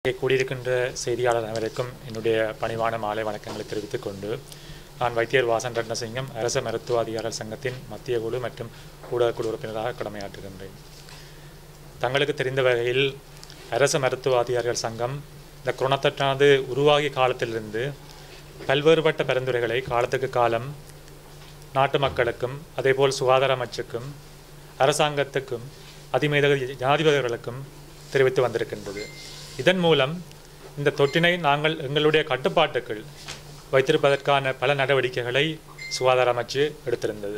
இங்கே கூடியிருக்கின்ற செய்தியாளர் அனைவருக்கும் என்னுடைய பணிவான மாலை வணக்கங்களை தெரிவித்துக் கொண்டு நான் வைத்தியர் வாசன் ரத்னசிங்கம் அரச மருத்துவ அதிகாரிகள் சங்கத்தின் மத்திய குழு மற்றும் ஊடகக்குழு உறுப்பினராக கடமையாற்றுகின்றேன் தங்களுக்கு தெரிந்த வகையில் அரச மருத்துவ அதிகாரிகள் சங்கம் இந்த கொரோனா தொற்றானது உருவாகிய காலத்திலிருந்து பல்வேறுபட்ட பரிந்துரைகளை காலத்துக்கு காலம் நாட்டு மக்களுக்கும் அதேபோல் சுகாதார அமைச்சுக்கும் அரசாங்கத்துக்கும் அதிமேதக ஜனாதிபதிகளுக்கும் தெரிவித்து வந்திருக்கின்றது இதன் மூலம் இந்த தொற்றினை நாங்கள் எங்களுடைய கட்டுப்பாட்டுக்குள் வைத்திருப்பதற்கான பல நடவடிக்கைகளை சுகாதார அமைச்சு எடுத்திருந்தது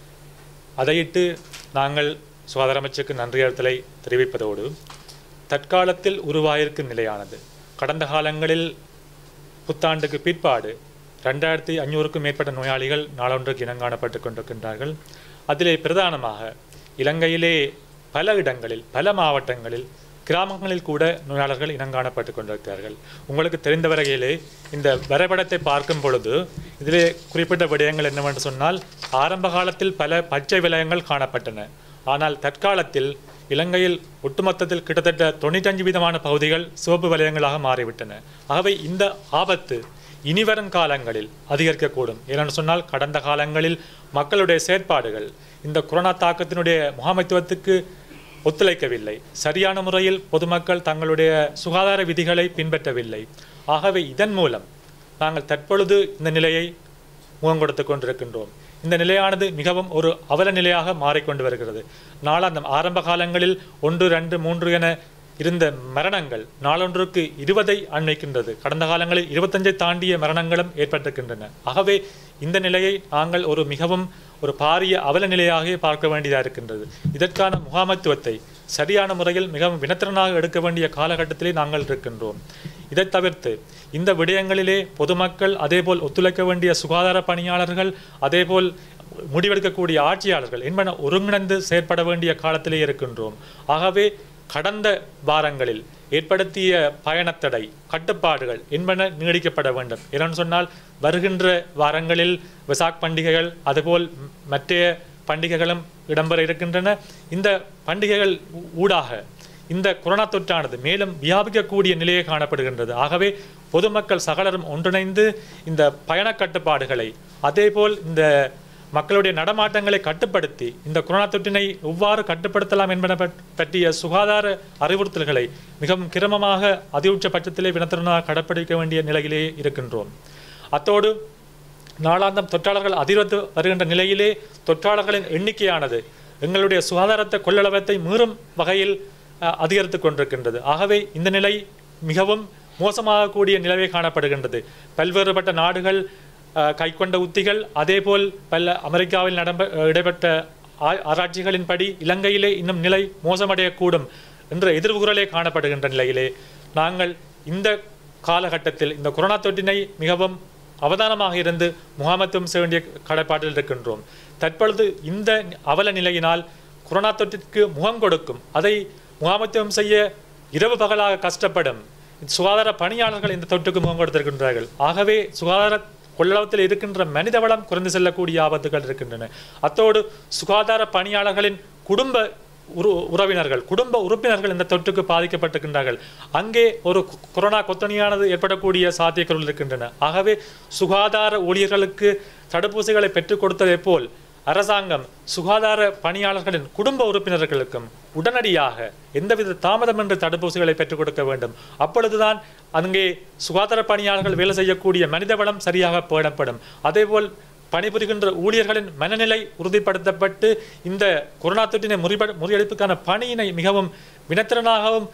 அதையிட்டு நாங்கள் சுகாதார அமைச்சுக்கு நன்றியறித்தலை தெரிவிப்பதோடு தற்காலத்தில் உருவாயிருக்கும் நிலையானது கடந்த காலங்களில் புத்தாண்டுக்கு பிற்பாடு ரெண்டாயிரத்தி ஐநூறுக்கும் மேற்பட்ட நோயாளிகள் நாளொன்றுக்கு இனங்காணப்பட்டு கொண்டிருக்கின்றார்கள் அதிலே பிரதானமாக இலங்கையிலே பல இடங்களில் பல மாவட்டங்களில் கிராமங்களில் கூட நோயாளர்கள் இனங்காணப்பட்டு கொண்டிருக்கிறார்கள் உங்களுக்கு தெரிந்த வரையிலே இந்த வரைபடத்தை பார்க்கும் பொழுது இதிலே குறிப்பிட்ட விடயங்கள் என்னவென்று சொன்னால் ஆரம்ப காலத்தில் பல பச்சை விலயங்கள் காணப்பட்டன ஆனால் தற்காலத்தில் இலங்கையில் ஒட்டுமொத்தத்தில் கிட்டத்தட்ட தொண்ணூற்றஞ்சு வீதமான பகுதிகள் சிவப்பு வலயங்களாக மாறிவிட்டன ஆகவே இந்த ஆபத்து இனிவரும் காலங்களில் அதிகரிக்கக்கூடும் ஏனென்று சொன்னால் கடந்த காலங்களில் மக்களுடைய செயற்பாடுகள் இந்த கொரோனா தாக்கத்தினுடைய முகாமைத்துவத்துக்கு ஒத்துழைக்கவில்லை சரியான முறையில் பொதுமக்கள் தங்களுடைய சுகாதார விதிகளை பின்பற்றவில்லை ஆகவே இதன் மூலம் நாங்கள் தற்பொழுது இந்த நிலையை முகம் கொடுத்து கொண்டிருக்கின்றோம் இந்த நிலையானது மிகவும் ஒரு அவல நிலையாக மாறிக்கொண்டு வருகிறது நாளாந்தம் ஆரம்ப காலங்களில் ஒன்று ரெண்டு மூன்று என இருந்த மரணங்கள் நாளொன்றுக்கு இருபதை அண்மைக்கின்றது கடந்த காலங்களில் இருபத்தஞ்சை தாண்டிய மரணங்களும் ஏற்பட்டிருக்கின்றன ஆகவே இந்த நிலையை நாங்கள் ஒரு மிகவும் ஒரு பாரிய அவல நிலையாக பார்க்க வேண்டியதாக இருக்கின்றது இதற்கான முகாமைத்துவத்தை சரியான முறையில் மிகவும் வினத்திறனாக எடுக்க வேண்டிய காலகட்டத்திலே நாங்கள் இருக்கின்றோம் இதை தவிர்த்து இந்த விடயங்களிலே பொதுமக்கள் அதேபோல் ஒத்துழைக்க வேண்டிய சுகாதார பணியாளர்கள் அதேபோல் முடிவெடுக்கக்கூடிய ஆட்சியாளர்கள் என்பன ஒருங்கிணைந்து செயற்பட வேண்டிய காலத்திலே இருக்கின்றோம் ஆகவே கடந்த வாரங்களில் ஏற்படுத்திய பயணத்தடை கட்டுப்பாடுகள் என்பன நீடிக்கப்பட வேண்டும் ஏனென்று சொன்னால் வருகின்ற வாரங்களில் விசாக் பண்டிகைகள் அதுபோல் மற்ற பண்டிகைகளும் இடம்பெற இருக்கின்றன இந்த பண்டிகைகள் ஊடாக இந்த கொரோனா தொற்றானது மேலும் வியாபிக்கக்கூடிய நிலையை காணப்படுகின்றது ஆகவே பொதுமக்கள் சகலரும் ஒன்றிணைந்து இந்த பயண கட்டுப்பாடுகளை அதேபோல் இந்த மக்களுடைய நடமாட்டங்களை கட்டுப்படுத்தி இந்த கொரோனா தொற்றினை எவ்வாறு கட்டுப்படுத்தலாம் என்பன பற்றிய சுகாதார அறிவுறுத்தல்களை மிகவும் கிரமமாக அதிவுச்ச பட்சத்திலே வினத்திறனாக கடைப்பிடிக்க வேண்டிய நிலையிலே இருக்கின்றோம் அத்தோடு நாளாந்தம் தொற்றாளர்கள் அதிகரித்து வருகின்ற நிலையிலே தொற்றாளர்களின் எண்ணிக்கையானது எங்களுடைய சுகாதாரத்தை கொள்ளளவத்தை மீறும் வகையில் அதிகரித்து கொண்டிருக்கின்றது ஆகவே இந்த நிலை மிகவும் மோசமாகக்கூடிய நிலவே காணப்படுகின்றது பல்வேறுபட்ட நாடுகள் கைக்கொண்ட உத்திகள் அதேபோல் பல அமெரிக்காவில் நடம்ப இடைப்பட்ட ஆராய்ச்சிகளின்படி இலங்கையிலே இன்னும் நிலை மோசமடையக்கூடும் என்ற எதிர்வுகுரலே காணப்படுகின்ற நிலையிலே நாங்கள் இந்த காலகட்டத்தில் இந்த கொரோனா தொற்றினை மிகவும் அவதானமாக இருந்து முகாமத்துவம் செய்ய வேண்டிய கடப்பாட்டில் இருக்கின்றோம் தற்பொழுது இந்த அவல நிலையினால் கொரோனா தொற்றிற்கு முகம் கொடுக்கும் அதை முகாமத்துவம் செய்ய இரவு பகலாக கஷ்டப்படும் சுகாதார பணியாளர்கள் இந்த தொற்றுக்கு முகம் கொடுத்திருக்கின்றார்கள் ஆகவே சுகாதார கொள்ளளத்தில் இருக்கின்ற மனித வளம் குறைந்து செல்லக்கூடிய ஆபத்துகள் இருக்கின்றன அத்தோடு சுகாதார பணியாளர்களின் குடும்ப உரு உறவினர்கள் குடும்ப உறுப்பினர்கள் இந்த தொற்றுக்கு பாதிக்கப்பட்டிருக்கின்றார்கள் அங்கே ஒரு கொரோனா கொத்தணியானது ஏற்படக்கூடிய சாத்தியக்கூறுகள் இருக்கின்றன ஆகவே சுகாதார ஊழியர்களுக்கு தடுப்பூசிகளை பெற்றுக் கொடுத்ததை போல் அரசாங்கம் சுகாதார பணியாளர்களின் குடும்ப உறுப்பினர்களுக்கும் உடனடியாக எந்தவித தாமதமின்றி தடுப்பூசிகளை பெற்றுக் கொடுக்க வேண்டும் அப்பொழுதுதான் அங்கே சுகாதார பணியாளர்கள் வேலை செய்யக்கூடிய மனித வளம் சரியாக பேணப்படும் அதேபோல் பணிபுரிகின்ற ஊழியர்களின் மனநிலை உறுதிப்படுத்தப்பட்டு இந்த கொரோனா தொற்றினை முறிப முறியடிப்புக்கான பணியினை மிகவும் வினத்திறனாகவும்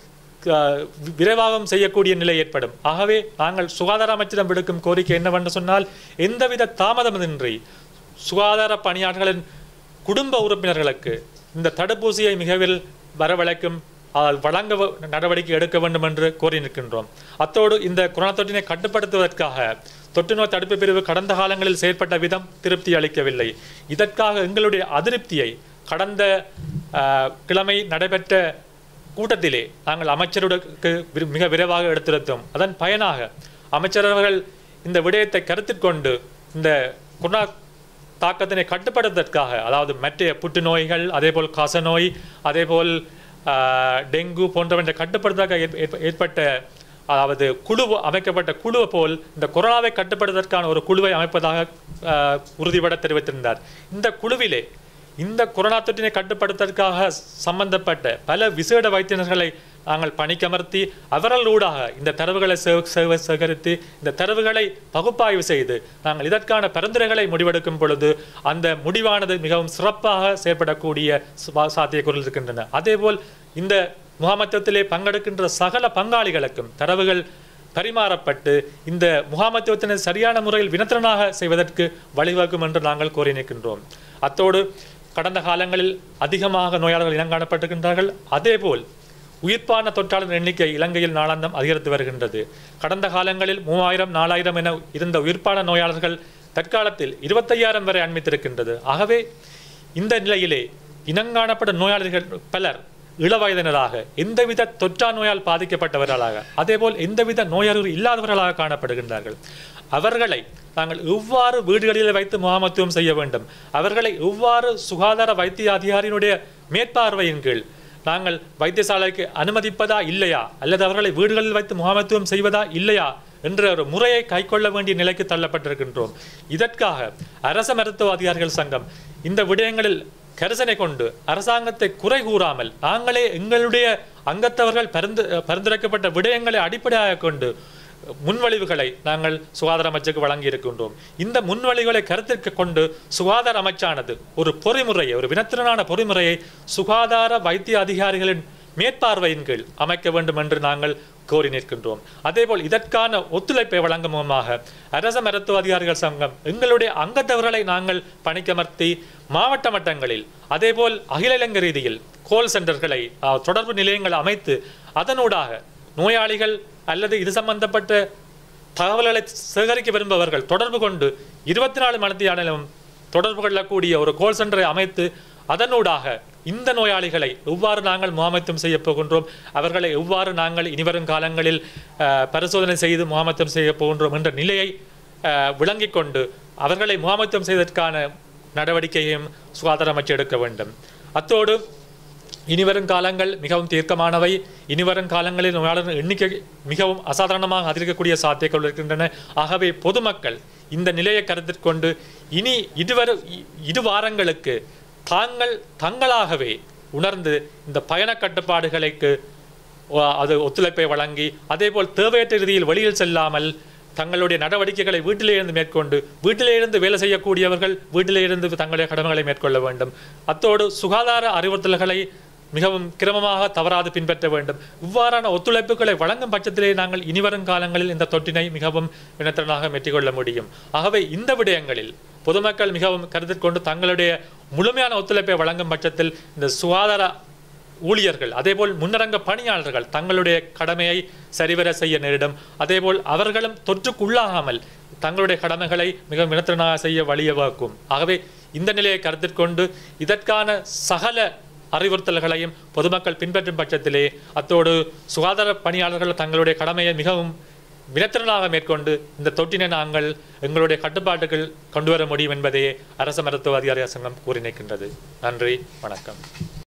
விரைவாகவும் செய்யக்கூடிய நிலை ஏற்படும் ஆகவே நாங்கள் சுகாதார அமைச்சிடம் விடுக்கும் கோரிக்கை என்னவென்று சொன்னால் எந்தவித தாமதமின்றி சுகாதார பணியாளர்களின் குடும்ப உறுப்பினர்களுக்கு இந்த தடுப்பூசியை மிகவில் வரவழைக்கும் வழங்க நடவடிக்கை எடுக்க வேண்டும் என்று கோரி நிற்கின்றோம் அத்தோடு இந்த கொரோனா தொற்றினை கட்டுப்படுத்துவதற்காக தொற்று நோய் தடுப்பு பிரிவு கடந்த காலங்களில் செயற்பட்ட விதம் திருப்தி அளிக்கவில்லை இதற்காக எங்களுடைய அதிருப்தியை கடந்த கிழமை நடைபெற்ற கூட்டத்திலே நாங்கள் அமைச்சருக்கு மிக விரைவாக எடுத்துரைத்தோம் அதன் பயனாக அமைச்சரவர்கள் இந்த விடயத்தை கருத்தில் கொண்டு இந்த கொரோனா தாக்கத்தினை கட்டுப்படுத்துவதற்காக அதாவது மற்ற புற்றுநோய்கள் அதேபோல் காசநோய் அதேபோல் டெங்கு போன்றவற்றை கட்டுப்படுத்துவதற்காக ஏற்பட்ட அதாவது குழு அமைக்கப்பட்ட குழு போல் இந்த கொரோனாவை கட்டுப்படுவதற்கான ஒரு குழுவை அமைப்பதாக அஹ், உறுதிபட தெரிவித்திருந்தார் இந்த குழுவிலே இந்த கொரோனா தொற்றினை கட்டுப்படுத்துவதற்காக சம்பந்தப்பட்ட பல விசேட வைத்தியர்களை நாங்கள் பணிக்கமர்த்தி அவர்களூடாக இந்த தரவுகளை சே- சே- சேகரித்து இந்த தரவுகளை பகுப்பாய்வு செய்து நாங்கள் இதற்கான பரிந்துரைகளை முடிவெடுக்கும் பொழுது அந்த முடிவானது மிகவும் சிறப்பாக செயற்படக்கூடிய சா- சாத்தியக்கூறுகள் இருக்கின்றன அதேபோல் இந்த முகாமத்துவத்திலே பங்கெடுக்கின்ற சகல பங்காளிகளுக்கும் தரவுகள் பரிமாறப்பட்டு இந்த முகாமத்துவத்தினை சரியான முறையில் வினத்திறனாக செய்வதற்கு வழிவகுக்கும் என்று நாங்கள் கோரி நிற்கின்றோம் அத்தோடு கடந்த காலங்களில் அதிகமாக நோயாளர்கள் இனங்காணப்பட்டிருக்கின்றார்கள் அதேபோல் உயிர்ப்பான தொற்றாளர் எண்ணிக்கை இலங்கையில் நாளாந்தம் அதிகரித்து வருகின்றது கடந்த காலங்களில் மூவாயிரம் நாலாயிரம் என இருந்த உயிர்ப்பான நோயாளர்கள் தற்காலத்தில் இருபத்தையாயிரம் வரை அண்மித்திருக்கின்றது ஆகவே இந்த நிலையிலே இனங்காணப்பட்ட நோயாளர்கள் பலர் இளவயதினராக எந்தவித தொற்றா நோயால் பாதிக்கப்பட்டவர்களாக அதேபோல் எந்தவித நோயறிவு இல்லாதவர்களாக காணப்படுகின்றார்கள் அவர்களை நாங்கள் எவ்வாறு வீடுகளில் வைத்து முகாமத்துவம் செய்ய வேண்டும் அவர்களை எவ்வாறு சுகாதார வைத்திய அதிகாரியினுடைய மேற்பார்வையின் கீழ் நாங்கள் வைத்தியசாலைக்கு அனுமதிப்பதா இல்லையா அல்லது அவர்களை வீடுகளில் வைத்து முகாமத்துவம் செய்வதா இல்லையா என்ற ஒரு முறையை கைக்கொள்ள வேண்டிய நிலைக்கு தள்ளப்பட்டிருக்கின்றோம் இதற்காக அரச மருத்துவ அதிகாரிகள் சங்கம் இந்த விடயங்களில் கரிசனை கொண்டு அரசாங்கத்தை குறை கூறாமல் நாங்களே எங்களுடைய அங்கத்தவர்கள் பரிந்து பரிந்துரைக்கப்பட்ட விடயங்களை அடிப்படையாக கொண்டு முன்வழிவுகளை நாங்கள் சுகாதார அமைச்சுக்கு வழங்கி இருக்கின்றோம் இந்த முன்வழிவுகளை கருத்திற்கு கொண்டு சுகாதார அமைச்சானது ஒரு பொறிமுறையை ஒரு வினத்திறனான பொறிமுறையை சுகாதார வைத்திய அதிகாரிகளின் மேற்பார்வையின் கீழ் அமைக்க வேண்டும் என்று நாங்கள் கோரி நிற்கின்றோம் அதேபோல் இதற்கான ஒத்துழைப்பை வழங்கும் முகமாக அரச மருத்துவ அதிகாரிகள் சங்கம் எங்களுடைய அங்கத்தவர்களை நாங்கள் பணிக்கமர்த்தி மாவட்ட மட்டங்களில் அதேபோல் அகில இலங்கை ரீதியில் கோல் சென்டர்களை அஹ், தொடர்பு நிலையங்கள் அமைத்து அதனூடாக நோயாளிகள் அல்லது இது சம்பந்தப்பட்ட தகவல்களை சேகரிக்க விரும்புபவர்கள் தொடர்பு கொண்டு இருபத்தி நாலு மணித்தியாலும் தொடர்பு கொள்ளக்கூடிய ஒரு கோல் சென்டரை அமைத்து அதனூடாக இந்த நோயாளிகளை எவ்வாறு நாங்கள் முகாமைத்துவம் செய்ய போகின்றோம் அவர்களை எவ்வாறு நாங்கள் இனிவரும் காலங்களில் அஹ், பரிசோதனை செய்து முகாமைத்துவம் செய்ய போகின்றோம் என்ற நிலையை அஹ், விளங்கிக் கொண்டு அவர்களை முகாமைத்துவம் செய்வதற்கான நடவடிக்கையையும் சுகாதார அமைச்சு எடுக்க வேண்டும் அத்தோடு இனிவரும் காலங்கள் மிகவும் தீர்க்கமானவை இனிவரும் காலங்களில் நோயாளர்கள் எண்ணிக்கை மிகவும் அசாதாரணமாக அதிகரிக்கக்கூடிய சாத்தியங்கள் இருக்கின்றன ஆகவே பொதுமக்கள் இந்த நிலையை கருத்தில் கொண்டு இனி இருவரு இ- இரு வாரங்களுக்கு தாங்கள் தங்களாகவே உணர்ந்து இந்த பயண கட்டுப்பாடுகளுக்கு ஒ- அது ஒத்துழைப்பை வழங்கி அதேபோல் தேவையற்ற ரீதியில் வெளியில் செல்லாமல் தங்களுடைய நடவடிக்கைகளை வீட்டிலே இருந்து மேற்கொண்டு வீட்டிலே இருந்து வேலை செய்யக்கூடியவர்கள் வீட்டிலே இருந்து தங்களுடைய கடமைகளை மேற்கொள்ள வேண்டும் அத்தோடு சுகாதார அறிவுறுத்தல்களை மிகவும் கிரமமாக தவறாது பின்பற்ற வேண்டும் இவ்வாறான ஒத்துழைப்புகளை வழங்கும் பட்சத்திலே நாங்கள் இனிவரும் காலங்களில் இந்த தொற்றினை மிகவும் வினத்திறனாக மெற்றிக்கொள்ள முடியும் ஆகவே இந்த விடயங்களில் பொதுமக்கள் மிகவும் கருத்தில் கொண்டு தங்களுடைய முழுமையான ஒத்துழைப்பை வழங்கும் பட்சத்தில் இந்த சுகாதார ஊழியர்கள் அதேபோல் முன்னரங்க பணியாளர்கள் தங்களுடைய கடமையை சரிவர செய்ய நேரிடும் அதேபோல் அவர்களும் தொற்றுக்குள்ளாகாமல் தங்களுடைய கடமைகளை மிக வினத்திறனாக செய்ய வழியவாக்கும் ஆகவே இந்த நிலையை கருத்தில் கொண்டு இதற்கான சகல அறிவுறுத்தல்களையும் பொதுமக்கள் பின்பற்றும் பட்சத்திலே அத்தோடு சுகாதார பணியாளர்கள் தங்களுடைய கடமையை மிகவும் வினத்திறனாக மேற்கொண்டு இந்த தொற்றினை நாங்கள் எங்களுடைய கட்டுப்பாட்டுகள் கொண்டு வர முடியும் என்பதையே அரச மருத்துவ அதிகாரி சங்கம் கூறி நிற்கின்றது நன்றி வணக்கம்